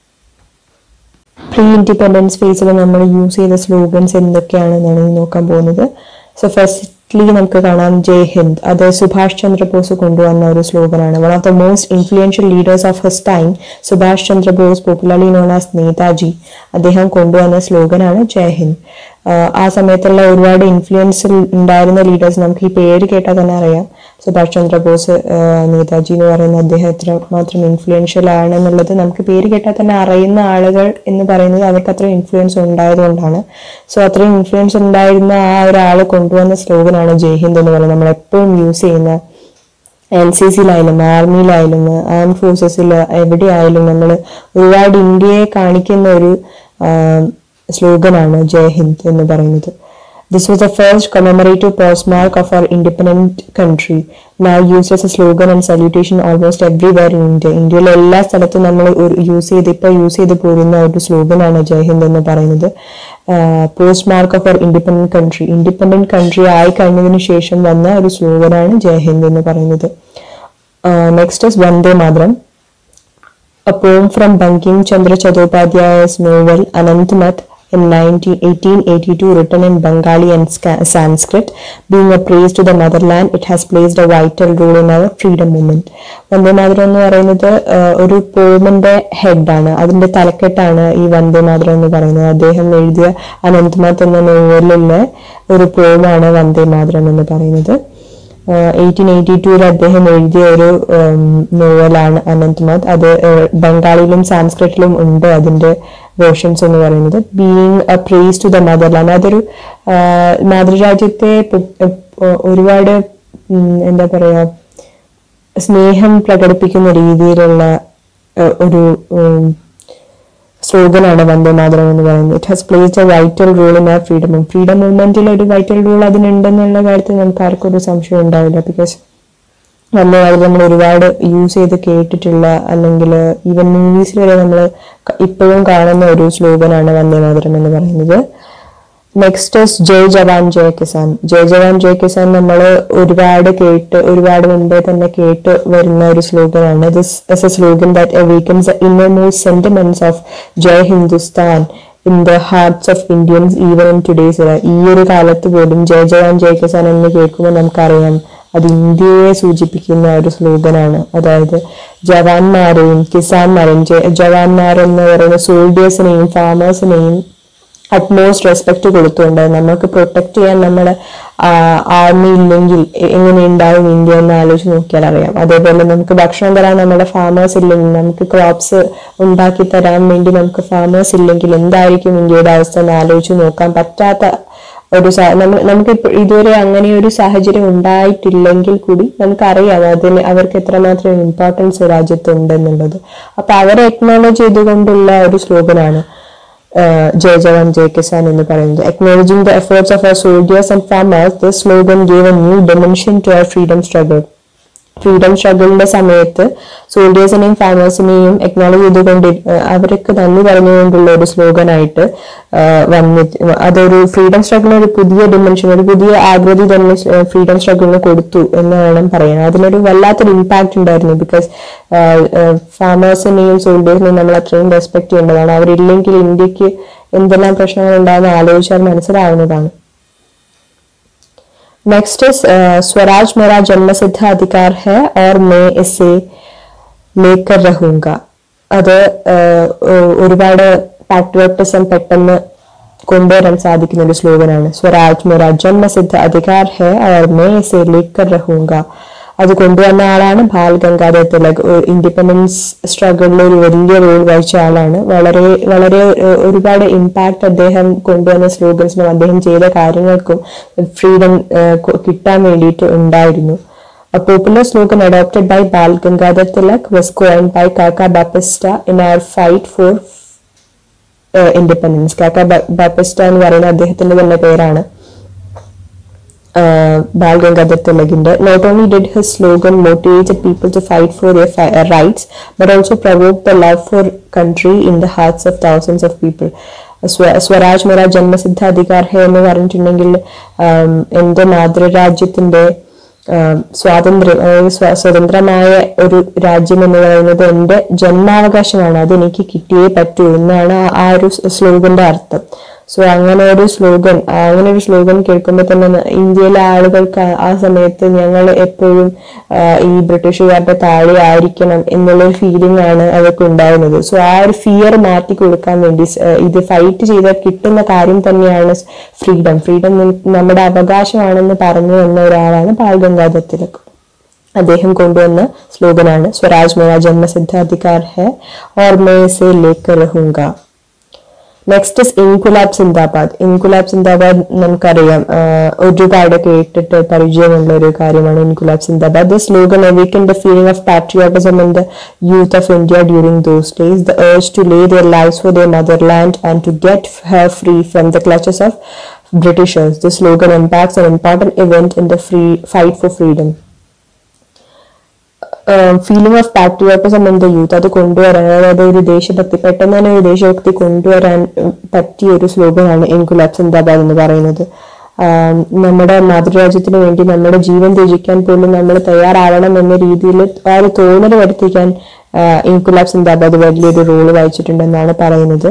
പ്രീ ഇൻഡിപെൻഡൻസ് ഫേസിൽ നമ്മൾ യൂസ് ചെയ്ത സ്ലോഗൻസ് എന്തൊക്കെയാണെന്നാണ് ഇനി നോക്കാൻ പോകുന്നത് സോ ഫസ്റ്റ്ലി നമുക്ക് കാണാം ജയ് ഹിന്ദ് അത് സുഭാഷ് ചന്ദ്രബോസ് കൊണ്ടുവന്ന ഒരു സ്ലോഗനാണ് one of the most influential leaders of his time Subhash Chandrabose popularly known as Netaji അദ്ദേഹം കൊണ്ടുവന്ന സ്ലോഗനാണ് ജയ് ഹിന്ദ് ആഹ് ആ സമയത്തുള്ള ഒരുപാട് ഇൻഫ്ലുവൻസ് ഉണ്ടായിരുന്ന ലീഡേഴ്സ് നമുക്ക് ഈ പേര് കേട്ടാൽ തന്നെ അറിയാം സുഭാഷ് ചന്ദ്രബോസ് ആഹ് നേതാജി എന്ന് പറയുന്ന അദ്ദേഹം എത്ര മാത്രം ഇൻഫ്ലുവൻഷ്യൽ ആണെന്നുള്ളത് നമുക്ക് പേര് കേട്ടാൽ തന്നെ അറിയുന്ന ആളുകൾ എന്ന് പറയുന്നത് അവർക്ക് അത്ര ഇൻഫ്ലുവൻസ് ഉണ്ടായതുകൊണ്ടാണ് സോ അത്രയും ഇൻഫ്ലുവൻസ് ഉണ്ടായിരുന്ന ആ ഒരാൾ കൊണ്ടുവന്ന സ്ലോഗനാണ് ജയ് ഹിന്ദ് എന്ന് പറയുന്നത് നമ്മൾ എപ്പോഴും യൂസ് ചെയ്യുന്ന എൻ സി സിയിലായാലും ആർമിയിലായാലും ആം ഫോഴ്സസിൽ എവിടെയായാലും നമ്മൾ ഒരുപാട് ഇന്ത്യയെ കാണിക്കുന്ന ഒരു സ്ലോഗനാണ് ജയ് ഹിന്ദ് എന്ന് പറയുന്നത് this was the first commemorative postmark of our independent country now used as a slogan and salutation almost everywhere in India. ഇന്ത്യയിലെ എല്ലാ സ്ഥലത്തും നമ്മൾ യൂസ് ചെയ്ത് ഇപ്പോൾ യൂസ് ചെയ്ത് പോരുന്ന ഒരു സ്ലോഗനാണ് ജയ് ഹിന്ദ് എന്ന് പറയുന്നത് postmark of our independent country independent country ആയി കഴിഞ്ഞതിന് ശേഷം വന്ന ഒരു സ്ലോഗനാണ് ജയ് ഹിന്ദ് എന്ന് പറയുന്നത് next is Vande Mataram A poem from Bankim Chandra Chattopadhyay's novel Anantmat in 19, 1882 written in Bengali and Sca- Sanskrit. Being a praise to the motherland, it has played a vital role in our freedom movement. Vande Mataram എന്ന് പറയുന്നത് ആ, ഒരു പോമിന്റെ ഹെഡാണ് അതിന്റെ തലക്കെട്ടാണ് ഈ വന്ദേ മാതരം എന്ന് പറയുന്നത് അദ്ദേഹം എഴുതിയ അനന്ത്മാത്ത് എന്ന നോവലിലെ ഒരു പോമാണ് വന്ദേ മാതരം എന്ന് പറയുന്നത് എയ്റ്റീൻ എയ്റ്റി ടൂവിൽ അദ്ദേഹം എഴുതിയ ഒരു നോവലാണ് അനന്ത്നാഥ് അത് ഏഹ്, ബംഗാളിലും സാൻസ്ക്രിറ്റിലും ഉണ്ട് അതിന്റെ വേർഷൻസ് എന്ന് പറയുന്നത് being a praise to the motherland അതൊരു ആഹ്, മാതൃരാജ്യത്തെ പു- ഏഹ്, ഒരുപാട് ഉം, എന്താ പറയാ സ്നേഹം പ്രകടിപ്പിക്കുന്ന രീതിയിലുള്ള ഏഹ്, ഒരു ഉം, സ്ലോഗനാണ് വന്ദേ മാതരം എന്ന് പറയുന്നത് it has placed a vital role in ആ ഫ്രീഡം ഫ്രീഡം മൂവ്മെന്റിൽ ഒരു വൈറ്റൽ റോൾ അതിനുണ്ടെന്നുള്ള കാര്യത്തിൽ നമുക്ക് ആർക്കും ഒരു സംശയം ഉണ്ടാവില്ല ബിക്കോസ് വന്ദേ മാതരം നമ്മൾ ഒരുപാട് യൂസ് ചെയ്ത് കേട്ടിട്ടുള്ള അല്ലെങ്കിൽ ഈവൻ മൂവീസിൽ വരെ നമ്മൾ ഇപ്പോഴും കാണുന്ന ഒരു സ്ലോഗനാണ് വന്ദേ മാതരം എന്ന് പറയുന്നത് നെക്സ്റ്റ് ജയ് ജവാൻ ജയ് കിസാൻ ജയ് ജവാൻ ജയ് കിസാൻ നമ്മൾ ഒരുപാട് കേട്ട് ഒരുപാട് മുമ്പേ തന്നെ കേട്ട് വരുന്ന ഒരു സ്ലോഗനാണ് this is a slogan that awakens the innermost sentiments of Jai Hindustan in the hearts of Indians even in today's ഈ ഒരു കാലത്ത് പോലും ജയ ജവാൻ ജയ കിസാൻ എന്ന് കേൾക്കുമ്പോൾ നമുക്കറിയാം അത് ഇന്ത്യയെ സൂചിപ്പിക്കുന്ന ഒരു സ്ലോഗനാണ് അതായത് ജവാന്മാരെയും കിസാന്മാരെയും ജ- ജവാന്മാർ എന്ന് പറയുന്ന സോൾഡിയേഴ്സിനെയും ഫാമേഴ്സിനെയും അറ്റ്മോസ്റ്റ് റെസ്പെക്ട് കൊടുത്തുകൊണ്ട് നമുക്ക് പ്രൊട്ടക്ട് ചെയ്യാൻ നമ്മുടെ ആർമി ഇല്ലെങ്കിൽ എ- എങ്ങനെ ഉണ്ടാവും ഇന്ത്യ എന്ന് ആലോചിച്ച് നോക്കിയാൽ അറിയാം അതേപോലെ നമുക്ക് ഭക്ഷണം തരാൻ നമ്മുടെ ഫാമേഴ്സ് ഇല്ലെങ്കിൽ നമുക്ക് ക്രോപ്സ് ഉണ്ടാക്കി തരാൻ വേണ്ടി നമുക്ക് ഫാമേഴ്സ് ഇല്ലെങ്കിൽ എന്തായിരിക്കും ഇന്ത്യയുടെ അവസ്ഥ എന്ന് ആലോചിച്ച് നോക്കാൻ പറ്റാത്ത ഒരു സാ- നമ്മ നമുക്ക് ഇപ്പ- ഇതുവരെ അങ്ങനെ ഒരു സാഹചര്യം ഉണ്ടായിട്ടില്ലെങ്കിൽ കൂടി നമുക്കറിയാം അതിന് അവർക്ക് എത്രമാത്രം ഇമ്പോർട്ടൻസ് രാജ്യത്തുണ്ടെന്നുള്ളത് അപ്പൊ അവരെ എക്നോളജ് ചെയ്തുകൊണ്ടുള്ള ഒരു സ്ലോഗനാണ് ജയ ജവാൻ ജയ കിസാൻ എന്ന് പറയുന്നത് acknowledging the efforts of our soldiers and farmers this slogan gave a new dimension to our freedom struggle freedom സ്ട്രഗിളിന്റെ സമയത്ത് സോൾഡിയേഴ്സിനെയും ഫാമേഴ്സിനെയും എക്നോളജ് ചെയ്തുകൊണ്ട് അവർക്ക് നന്ദി പറഞ്ഞുകൊണ്ടുള്ള ഒരു സ്ലോഗനായിട്ട് വന്നി അതൊരു ഫ്രീഡം സ്ട്രഗിളിന് ഒരു പുതിയ ഡിമെൻഷൻ ഒരു പുതിയ ആകൃതി തന്നെ ഫ്രീഡം സ്ട്രഗിളിന് കൊടുത്തു എന്ന് വേണം പറയാൻ അതിനൊരു വല്ലാത്തൊരു ഇമ്പാക്ട് ഉണ്ടായിരുന്നു ബിക്കോസ് ഫാമേഴ്സിനെയും സോൾഡിയേഴ്സിനെയും നമ്മൾ അത്രയും റെസ്പെക്ട് ചെയ്യേണ്ടതാണ് അവരില്ലെങ്കിൽ ഇന്ത്യക്ക് എന്തെല്ലാം പ്രശ്നങ്ങൾ ഉണ്ടാകുന്ന ആലോചിച്ചാൽ മനസ്സിലാവുന്നതാണ് नेक्स्ट इज स्वराज मेरा जन्म सिद्ध अधिकार है और मैं इसे लेकर रहूंगा അത് ആഹ്, ഒ- ഒരുപാട് പാട്രിയോട്ടിസം പെട്ടെന്ന് കൊണ്ടുവരാൻ സാധിക്കുന്ന ഒരു സ്ലോഗനാണ് സ്വരാജ് മേരാ ജന്മസിദ്ധ അധികാർ ഹെ और मैं इसे लेकर रहूंगा അത് കൊണ്ടുവന്ന ആളാണ് ബാൽ ഗംഗാധർ തിലക് ഇൻഡിപെൻഡൻസ് സ്ട്രഗിളിൽ ഒരു വലിയ റോൾ വഹിച്ച ആളാണ് വളരെ വളരെ ഏഹ്, ഒരുപാട് ഇമ്പാക്ട് അദ്ദേഹം കൊണ്ടുവന്ന സ്ലോഗൻസിനും അദ്ദേഹം ചെയ്ത കാര്യങ്ങൾക്കും ഫ്രീഡം കിട്ടാൻ വേണ്ടിയിട്ട് ഉണ്ടായിരുന്നു A popular slogan adopted by Bal Gangadhar Tilak was coined by Kaka Bapista in our fight for uh, independence. Kaka Ba- Bapista എന്ന് പറയുന്ന അദ്ദേഹത്തിന്റെ തന്നെ പേരാണ് uh, Bal Gangadhar Tilakinde. Not only did his slogan motivate people to fight for their fi- uh, rights, but also provoked the love for country in the hearts of thousands of people. സ്വ- സ്വരാജ് മേര ജന്മസിദ്ധ അധികാർ ഹേ എന്ന് പറഞ്ഞിട്ടുണ്ടെങ്കിൽ ആം, എന്റെ മാതൃരാജ്യത്തിന്റെ ആം, സ്വാതന്ത്ര്യം അതായത് സ്വ- സ്വതന്ത്രമായ ഒരു രാജ്യം എന്ന് പറയുന്നത് എന്റെ ജന്മാവകാശമാണ് അത് എനിക്ക് കിട്ടിയേ പറ്റൂ എന്നാണ് ആ- ആ ഒരു സ്ലോഗന്റെ അർത്ഥം സോ അങ്ങനെ ഒരു സ്ലോഗൻ അങ്ങനെ ഒരു സ്ലോഗൻ കേൾക്കുമ്പോൾ തന്നെ ന- ഇന്ത്യയിലെ ആളുകൾക്ക് ആ- ആ സമയത്ത് ഞങ്ങൾ എപ്പോഴും ആ, ഈ ബ്രിട്ടീഷുകാരുടെ താഴെ ആയിരിക്കണം എന്നുള്ള ഫീലിംഗ് ആണ് അവർക്ക് ഉണ്ടാകുന്നത് സോ ആ ഒരു ഫിയർ മാറ്റി കൊടുക്കാൻ വേണ്ടി സ്- ആ, ഇത് ഫൈറ്റ് ചെയ്താൽ കിട്ടുന്ന കാര്യം തന്നെയാണ് ഫ്രീഡം ഫ്രീഡം നമ്മുടെ അവകാശമാണെന്ന് പറഞ്ഞു വന്ന ഒരാളാണ് ബാൽ ഗംഗാധർ തിലക് അദ്ദേഹം കൊണ്ടുവന്ന സ്ലോഗനാണ് സ്വരാജ് മേര ജന്മസിദ്ധ അധികാർ ഹെ ഓർ മേ സെ ലേക്കർ രഹൂങ്ക നെക്സ്റ്റ് ഇസ് ഇൻകുലാബ് സിന്ദാബാദ് ഇൻകുലാബ് സിന്ദാബാദ് നമുക്കറിയാം ആഹ് ഒരുപാട് കേട്ടിട്ട് പരിചയമുള്ള ഒരു കാര്യമാണ് Inquilab Zindabad the slogan awakened the feeling of patriotism in the youth of India during those days, the urge to lay their lives for their motherland and to get her free from the clutches of Britishers. The slogan impacts an important event in the free fight for freedom. Feeling of patriotism in the youth അത് കൊണ്ടുവരാൻ അതായത് ഒരു ദേശഭക്തി പെട്ടെന്ന് തന്നെ ഒരു ദേശഭക്തി കൊണ്ടുവരാൻ ഉം, പറ്റിയ ഒരു സ്ലോഗനാണ് ഇൻകുലാബ് സിന്ദാബാദ് എന്ന് പറയുന്നത് ആം, നമ്മുടെ മാതൃരാജ്യത്തിന് വേണ്ടി നമ്മുടെ ജീവൻ ത്യജിക്കാൻ പോലും നമ്മൾ തയ്യാറാവണം എന്ന രീതിയിൽ ആ ഒരു തോന്നൽ വരുത്തിക്കാൻ ആ, ഇൻകുലാബ് സിന്ദാബാദ് വലിയൊരു റോള് വഹിച്ചിട്ടുണ്ടെന്നാണ് പറയുന്നത്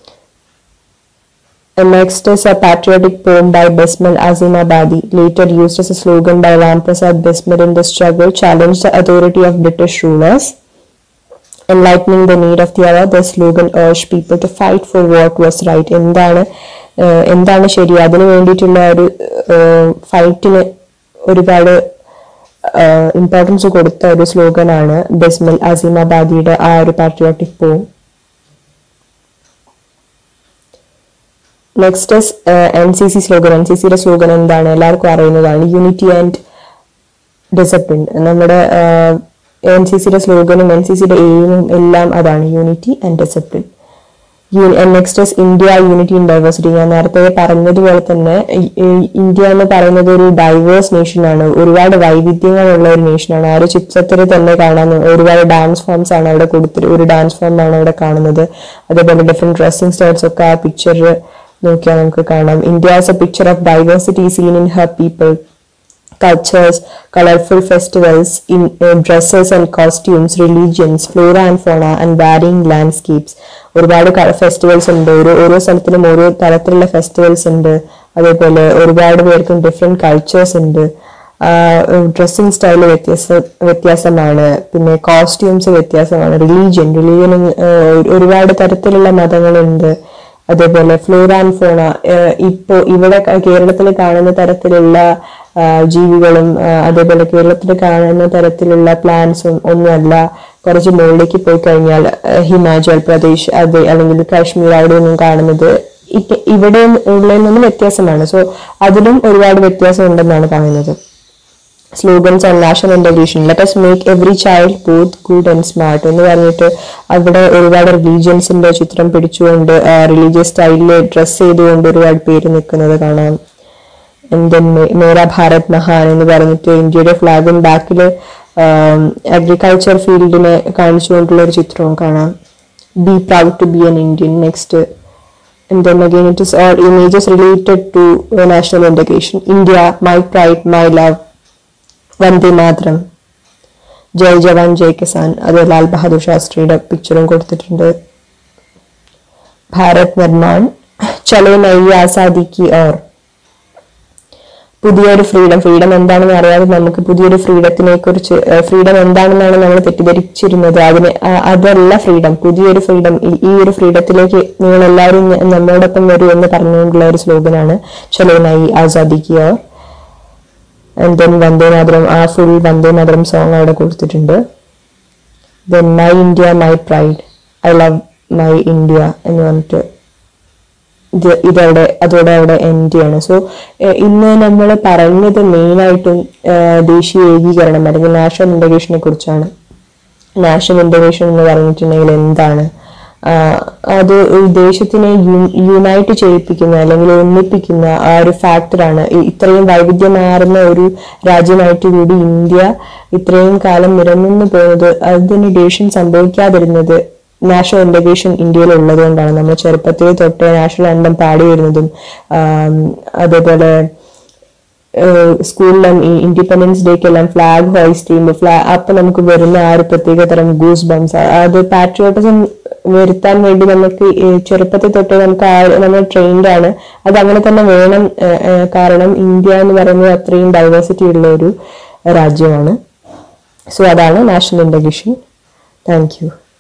And next is a patriotic poem by Bismil Azimabadi, later used as a slogan by Ram Prasad Bismil in the struggle, challenged the authority of British rulers. Enlightening the need of the hour, the slogan urged people to fight for what was right. എന്താണ് ഏഹ്, എന്താണ് ശരി അതിനു വേണ്ടിയിട്ടുള്ള ഒരു ഫൈറ്റിന് ഒരുപാട് importance കൊടുത്ത ഒരു സ്ലോഗനാണ് ബിസ്മിൽ അസീമാബാദിയുടെ ആ ഒരു patriotic poem next is N C C slogan N C സിയുടെ സ്ലോഗൻ എന്താണ് എല്ലാവർക്കും അറിയുന്നതാണ് യൂണിറ്റി ആൻഡ് ഡിസിപ്ലിൻ നമ്മുടെ എൻ സി സിയുടെ സ്ലോഗനും എൻ സി സിയുടെ എയിമും എല്ലാം അതാണ് unity and discipline next is India unity in diversity ഞാൻ നേരത്തെ പറഞ്ഞതുപോലെ തന്നെ ഈ- ഈ ഇന്ത്യ എന്ന് പറയുന്നത് ഒരു ഡൈവേഴ്സ് നേഷൻ ആണ് ഒരുപാട് വൈവിധ്യങ്ങളുള്ള ഒരു നേഷൻ ആണ് ആ ഒരു ചിത്രത്തിൽ തന്നെ കാണാൻ ഒരുപാട് ഡാൻസ് ഫോംസ് ആണ് അവിടെ കൊടുത്തിട്ട് ഒരു ഡാൻസ് ഫോം ആണ് അവിടെ കാണുന്നത് അതേപോലെ ഡിഫറെന്റ് ഡ്രസ്സിംഗ് സ്റ്റൈൽസ് ഒക്കെ ആ പിക്ചർ നോക്കിയാൽ നമുക്ക് കാണാം India as a picture of diversity seen in her people cultures, colorful festivals, in uh, dresses and costumes, religions, flora and fauna, and varying landscapes. ഒരുപാട് ഫെസ്റ്റിവൽസ് ഉണ്ട് ഓരോ ഓരോ സ്ഥലത്തിനും ഓരോ തരത്തിലുള്ള ഫെസ്റ്റിവൽസ് ഉണ്ട് അതേപോലെ ഒരുപാട് പേർക്കും ഡിഫറെന്റ് കൾച്ചേഴ്സ് ഉണ്ട് ഡ്രസ്സിങ് സ്റ്റൈൽ വ്യത്യാസ വ്യത്യാസമാണ് പിന്നെ കോസ്റ്റ്യൂംസ് വ്യത്യാസമാണ് റിലീജിയൻ റിലീജിയൻ ഒരുപാട് തരത്തിലുള്ള മതങ്ങളുണ്ട് അതേപോലെ ഫ്ലോറ ആൻഡ് ഫോണ ഇപ്പോ ഇവിടെ കേരളത്തിൽ കാണുന്ന തരത്തിലുള്ള ആ, ജീവികളും ആ, അതേപോലെ കേരളത്തിൽ കാണുന്ന തരത്തിലുള്ള പ്ലാന്റ്സും ഒന്നുമല്ല കുറച്ച് മുകളിലേക്ക് പോയി കഴിഞ്ഞാൽ ആ, ഹിമാചൽ പ്രദേശ് അത് അല്ലെങ്കിൽ കാശ്മീർ അവിടെ ഒന്നും കാണുന്നത് ഇപ്പ- ഇവിടെ ഉള്ളതിൽ നിന്നും വ്യത്യാസമാണ് സോ അതിലും ഒരുപാട് വ്യത്യാസം ഉണ്ടെന്നാണ് കാണുന്നത് slogans on national integration let us make every child both good and smart എന്ന് പറഞ്ഞിട്ട് അവിടെ ഒരുപാട് റിലീജിയൻസിന്റെ ചിത്രം പിടിച്ചുകൊണ്ട് റിലീജിയസ് സ്റ്റൈലിൽ ഡ്രസ് ചെയ്തുകൊണ്ട് ഒരുപാട് പേര് നിൽക്കുന്നത് കാണാം ദെൻ മേരാ ഭാരത് മഹാൻ എന്ന് പറഞ്ഞിട്ട് ഇന്ത്യയുടെ ഫ്ലാഗും ബാക്കിൽ അഗ്രികൾച്ചർ ഫീൽഡിനെ കാണിച്ചുകൊണ്ടുള്ള ഒരു ചിത്രവും കാണാം be proud to be an Indian next and then again it is all images related to uh, national integration india my pride my love Vande Mataram Jai Jawan Jai Kisan അത് ലാൽ ബഹാദൂർ ശാസ്ത്രിയുടെ പിക്ചറും കൊടുത്തിട്ടുണ്ട് ഭാരത് നിർമ്മാൺ ചലോ നയി ആസാദി കി ഓർ പുതിയൊരു ഫ്രീഡം ഫ്രീഡം എന്താണെന്ന് അറിയാതെ നമുക്ക് പുതിയൊരു ഫ്രീഡത്തിനെ കുറിച്ച് ഫ്രീഡം എന്താണെന്നാണ് നമ്മൾ തെറ്റിദ്ധരിച്ചിരുന്നത് അതിന് ആ- അതല്ല ഫ്രീഡം പുതിയൊരു ഫ്രീഡം ഈ ഒരു ഫ്രീഡത്തിലേക്ക് നിങ്ങൾ എല്ലാവരും ഞ- നമ്മോടൊപ്പം വരൂ എന്ന് പറഞ്ഞുകൊണ്ടുള്ള ഒരു സ്ലോഗനാണ് ചലോ നയി ആസാദി കി ഓർ ആൻഡ് ദെൻ വന്ദേ മാതരം ആ ഫുൾ വന്ദേ മാതരം സോങ് അവിടെ കൊടുത്തിട്ടുണ്ട് then my India my pride I love my India എന്ന് പറഞ്ഞിട്ട് ഇത് ഇതവിടെ അതോടെ അവിടെ എൻഡ് ചെയ്യാണ് സോ ഇന്ന് നമ്മൾ പറഞ്ഞത് മെയിനായിട്ടും ദേശീയ ഏകീകരണം അല്ലെങ്കിൽ നാഷണൽ ഇന്റഗ്രേഷനെ കുറിച്ചാണ് നാഷണൽ ഇന്റഗ്രേഷൻ എന്ന് പറഞ്ഞിട്ടുണ്ടെങ്കിൽ എന്താണ് ആഹ് അത് ഒരു ദേശത്തിനെ യുണൈറ്റ് ചെയ്യിപ്പിക്കുന്ന അല്ലെങ്കിൽ ഒന്നിപ്പിക്കുന്ന ആ ഒരു ഫാക്ടറാണ് ഇത്രയും വൈവിധ്യമാർന്ന ഒരു രാജ്യമായിട്ട് കൂടി ഇന്ത്യ ഇത്രയും കാലം നിലനിന്ന് പോകുന്നത് അതിന് ഡിവിഷൻ സംഭവിക്കാതിരുന്നത് നാഷണൽ ഇന്റഗ്രേഷൻ ഇന്ത്യയിൽ ഉള്ളതുകൊണ്ടാണ് നമ്മൾ ചെറുപ്പത്തിൽ തൊട്ട് നാഷണൽ അന്തം പാടി വരുന്നതും ആം, അതേപോലെ സ്കൂളിലും ഈ ഇൻഡിപെൻഡൻസ് ഡേക്കെല്ലാം ഫ്ലാഗ് ഹോയിസ്റ്റ് ചെയ്യുമ്പോൾ ഫ്ലാ അപ്പൊ നമുക്ക് വരുന്ന ആ ഒരു പ്രത്യേക തരം ഗൂസ് ബംസ് അത് പാട്രിയോട്ടിസം വരുത്താൻ വേണ്ടി നമുക്ക് ഈ ചെറുപ്പത്തിൽ തൊട്ട് നമുക്ക് ആ നമ്മൾ ട്രെയിൻഡ് ആണ് അത് അങ്ങനെ തന്നെ വേണം ഏഹ്, ഏഹ്, കാരണം ഇന്ത്യ എന്ന് പറയുന്നത് അത്രയും ഡൈവേഴ്സിറ്റി ഉള്ള ഒരു രാജ്യമാണ് സോ അതാണ് നാഷണൽ ഇന്റഗ്രേഷൻ താങ്ക് യു